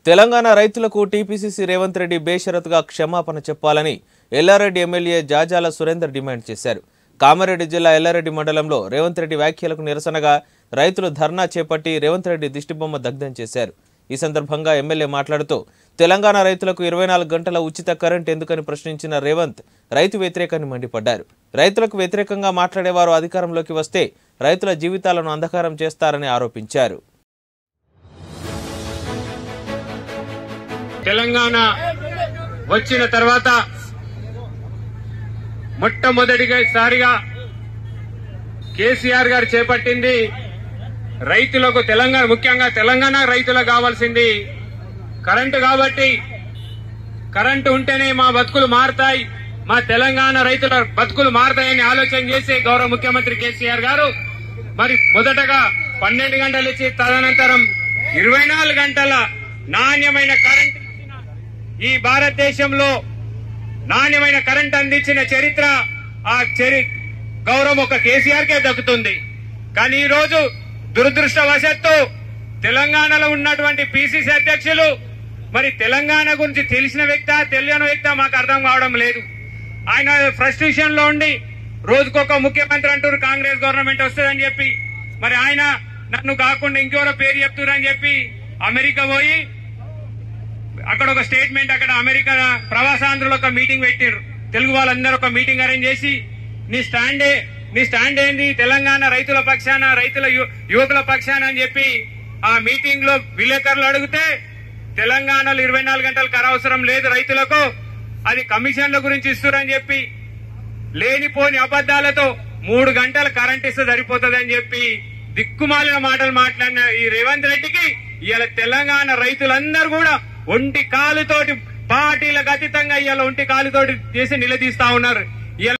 తెలంగాణ రైతులకు టీపీసీసీ రేవంత్ రెడ్డి బేషరతుగా క్షమాపణ చెప్పాలని ఎల్లారెడ్డి ఎమ్మెల్యే జాజాల సురేందర్ డిమాండ్ చేశారు కామారెడ్డి జిల్లా ఎల్లారెడ్డి మండలంలో రేవంత్ రెడ్డి వ్యాఖ్యలకు నిరసనగా రైతులు ధర్నా చేపట్టి రేవంత్ రెడ్డి దిష్టిబొమ్మ దగ్ధం చేశారు ఈ సందర్భంగా ఎమ్మెల్యే మాట్లాడుతూ తెలంగాణ రైతులకు ఇరవై నాలుగు గంటల ఉచిత కరెంట్ ఎందుకని ప్రశ్నించిన రేవంత్ రైతు వ్యతిరేకాన్ని మండిపడ్డారు రైతులకు వ్యతిరేకంగా మాట్లాడేవారు అధికారంలోకి వస్తే రైతుల జీవితాలను అంధకారం చేస్తారని ఆరోపించారు తెలంగాణ వచ్చిన తర్వాత మొట్టమొదటిగా సారిగా కేసీఆర్ గారు చేపట్టింది రైతులకు తెలంగాణ ముఖ్యంగా తెలంగాణ రైతులకు కావాల్సింది కరెంటు కాబట్టి కరెంటు ఉంటేనే మా బతుకులు మారుతాయి మా తెలంగాణ రైతుల బతుకులు మారుతాయని ఆలోచన చేసి గౌరవ ముఖ్యమంత్రి కేసీఆర్ గారు మరి మొదటగా పన్నెండు గంటలు ఇచ్చి తదనంతరం ఇరవై నాలుగు గంటల నాణ్యమైన కరెంట్ ఇచ్చిన ఈ భారతదేశంలో నాణ్యమైన కరెంట్ అందించిన చరిత్ర ఆ చరి గౌరవం ఒక కేసీఆర్ కే దక్కుతుంది కానీ ఈ రోజు దురదృష్టవశాత్తు తెలంగాణలో ఉన్నటువంటి పిసిసి అధ్యక్షులు మరి తెలంగాణ గురించి తెలిసిన వ్యక్త తెలియని వ్యక్త మాకు అర్థం కావడం లేదు ఆయన ఫ్రస్ట్రేషన్ లో ఉండి రోజుకొక ముఖ్యమంత్రి అంటారు కాంగ్రెస్ గవర్నమెంట్ వస్తుందని చెప్పి మరి ఆయన నన్ను కాకుండా ఇంకెవరో పేరు చెప్తున్నారని చెప్పి అమెరికా పోయి అక్కడ ఒక స్టేట్మెంట్ అక్కడ అమెరికా ప్రవాసాంధ్రులు ఒక మీటింగ్ పెట్టారు తెలుగు వాళ్ళందరూ ఒక మీటింగ్ అరేంజ్ చేసి నీ స్టాండే నీ స్టాండ్ ఏంది తెలంగాణ రైతుల పక్షాన రైతుల యు- యువకుల పక్షాన అని చెప్పి ఆ మీటింగ్ లో విలేకరులు అడిగితే తెలంగాణలో ఇరవై నాలుగు గంటలు కర అవసరం లేదు రైతులకు అది కమిషన్ల గురించి ఇస్తున్నారని చెప్పి లేనిపోని అబద్దాలతో మూడు గంటల కరెంట్ ఇస్తే సరిపోతుంది అని చెప్పి దిక్కుమాలిన మాటలు మాట్లాడిన ఈ రేవంత్ రెడ్డికి ఇవాళ తెలంగాణ రైతులందరూ కూడా ఒంటి కాలుతోటి పార్టీలకు అతీతంగా ఇవాళ ఒంటి కాలుతోటి చేసి నిలదీస్తా ఉన్నారు